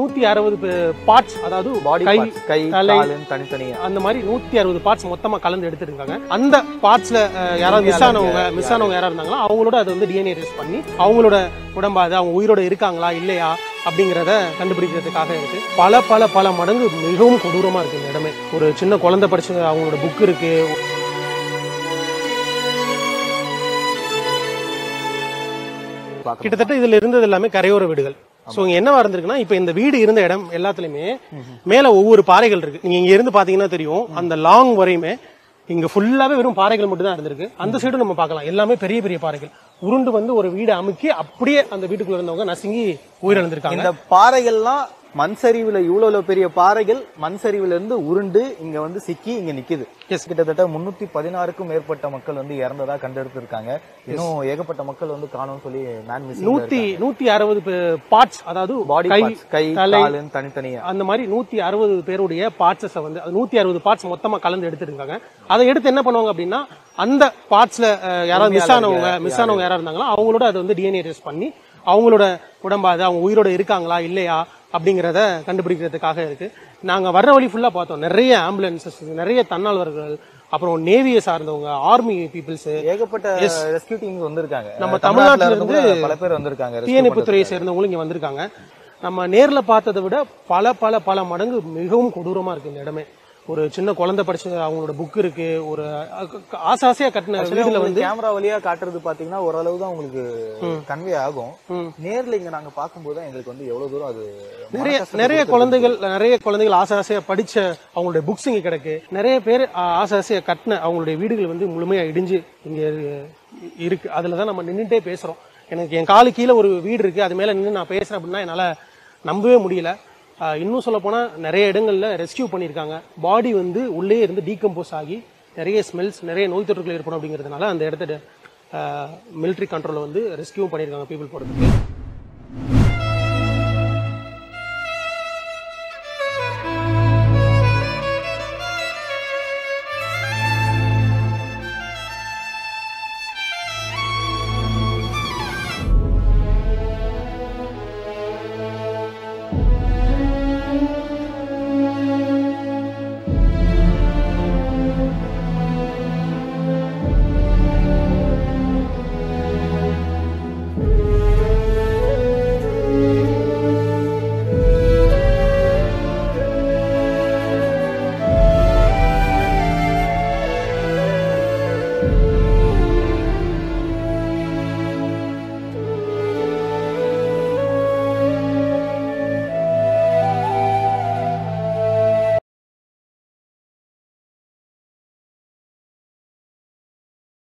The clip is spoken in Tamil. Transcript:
நூத்தி அறுபது பார்ட்ஸ் அதாவது பாடி கை கை தலை காலுன்னு தனித்தனியா அந்த மாதிரி நூத்தி அறுபது பார்ட்ஸ் மொத்தமா கலந்து எடுத்துருக்காங்க அந்த பார்ட்ஸ்ல யாராவது மிஸ் ஆனவங்க மிஸ் ஆனவங்க யாராவது இருந்தாங்களோ அவங்களோட அதை வந்து டிஎன்ஏ டெஸ்ட் பண்ணி அவங்களோட உடம்பா அது அவங்க உயிரோட இருக்காங்களா இல்லையா அப்படிங்கிறத கண்டுபிடிக்கிறதுக்காக இருக்கு பல பல பல மடங்கு மிகவும் கொடூரமா இருக்கு இந்த இடமே ஒரு சின்ன குழந்தை படிச்ச அவங்களோட புக் இருக்கு பார்க்கணும். கிட்டத்தட்ட இதுல இருந்தது எல்லாமே கரையோர வீடுகள் சோ இங்க என்னவா இருந்திருக்குன்னா இப்ப இந்த வீடு இருந்த இடம் எல்லாத்துலயுமே மேல ஒவ்வொரு பாறைகள் இருக்கு நீங்க இங்க இருந்து பாத்தீங்கன்னா தெரியும் அந்த லாங் வரையுமே இங்க ஃபுல்லாவே வெறும் பாறைகள் மட்டும் தான் இருந்திருக்கு அந்த சைடும் நம்ம பார்க்கலாம் எல்லாமே பெரிய பெரிய பாறைகள் உருண்டு வந்து ஒரு வீடு அமுக்கி அப்படியே அந்த வீட்டுக்குள்ள இருந்தவங்க நசுங்கி உயிரிழந்திருக்காங்க இந்த பாறைகள்லாம் மண் சரிவுல இவ்வளவு பெரிய பாறைகள் மண் சரிவுல இருந்து உருண்டு இங்க வந்து சிக்கி இங்க நிக்குது Yes. கிட்டத்தட்ட முன்னூத்தி பதினாறுக்கும் மேற்பட்ட மக்கள் வந்து இறந்ததா கண்டெடுத்திருக்காங்க இன்னும் ஏகப்பட்ட மக்கள் வந்து காணோம்னு சொல்லி மேன் நூத்தி நூத்தி அறுபது பார்ட்ஸ் அதாவது பாடி கை கை தலை காலுன்னு தனித்தனியா அந்த மாதிரி நூத்தி அறுபது பேருடைய பார்ட்ஸை வந்து அது நூத்தி அறுபது பார்ட்ஸ் மொத்தமா கலந்து எடுத்துருக்காங்க அதை எடுத்து என்ன பண்ணுவாங்க அப்படின்னா அந்த பார்ட்ஸ்ல யாராவது மிஸ் ஆனவங்க மிஸ் ஆனவங்க யாராவது இருந்தாங்களோ அவங்களோட அதை வந்து டிஎன்ஏ டெஸ்ட் பண்ணி அவங்களோட உடம்பா அது அவங்க உயிரோட இருக்காங்களா இல்லையா அப்படிங்கிறத கண்டுபிடிக்கிறதுக்காக இருக்கு நாங்க வர்ற வழி ஃபுல்லா பார்த்தோம் நிறைய ஆம்புலன்சஸ் நிறைய தன்னார்வர்கள் அப்புறம் நேவியை சார்ந்தவங்க ஆர்மி பீப்புள்ஸ் ஏகப்பட்ட ரெஸ்கியூ டீம்ஸ் வந்திருக்காங்க நம்ம தமிழ்நாட்டுல தமிழ்நாட்டுல இருந்து கூட பல பேர் வந்திருக்காங்க rescue தீயணைப்புத்துறையை சேர்ந்தவங்களும் இங்க வந்திருக்காங்க நம்ம நேர்ல பார்த்ததை விட பல பல பல மடங்கு மிகவும் கொடூரமா இருக்கு இந்த இடமே ஒரு சின்ன குழந்தை படிச்ச அவங்களோட புக் இருக்கு ஒரு அ- ஆசை ஆசையா கட்டின வீடுல வந்து கேமரா வழியா காட்டுறது பாத்தீங்கன்னா ஓரளவு தான் உங்களுக்கு கன்வே ஆகும் ம். நேர்ல இங்க நாங்க பார்க்கும்போது தான் எங்களுக்கு வந்து எவ்வளவு தூரம் அது நிறைய மனக்கஷ்டத்தை நிறைய கொடுக்குது. குழந்தைகள் நிறைய குழந்தைகள் ஆசை ஆசையா படிச்ச அவங்களுடைய புக்ஸ் இங்க கிடக்கு நிறைய பேர் ஆ, ஆசை ஆசையா கட்டின அவங்களுடைய வீடுகள் வந்து முழுமையா இடிஞ்சு இங்க இரு- இருக்கு அதுல தான் நம்ம நின்னுட்டே பேசுறோம் எனக்கு என் காலு கீழே ஒரு வீடு இருக்கு அது மேல நின்று நான் பேசுறேன் அப்படின்னா என்னால நம்பவே முடியல ஆ, இன்னும் சொல்ல போனா நிறைய இடங்கள்ல ரெஸ்கியூ பண்ணியிருக்காங்க பாடி வந்து உள்ளே இருந்து டீகம்போஸ் ஆகி நிறைய ஸ்மெல்ஸ் நிறைய நோய் தொற்றுகள் ஏற்படும் அப்படிங்கிறதுனால அந்த இடத்த மிலிட்ரி கண்ட்ரோல வந்து ரெஸ்கியூ பண்ணியிருக்காங்க பீப்புள் போடுறதுக்கு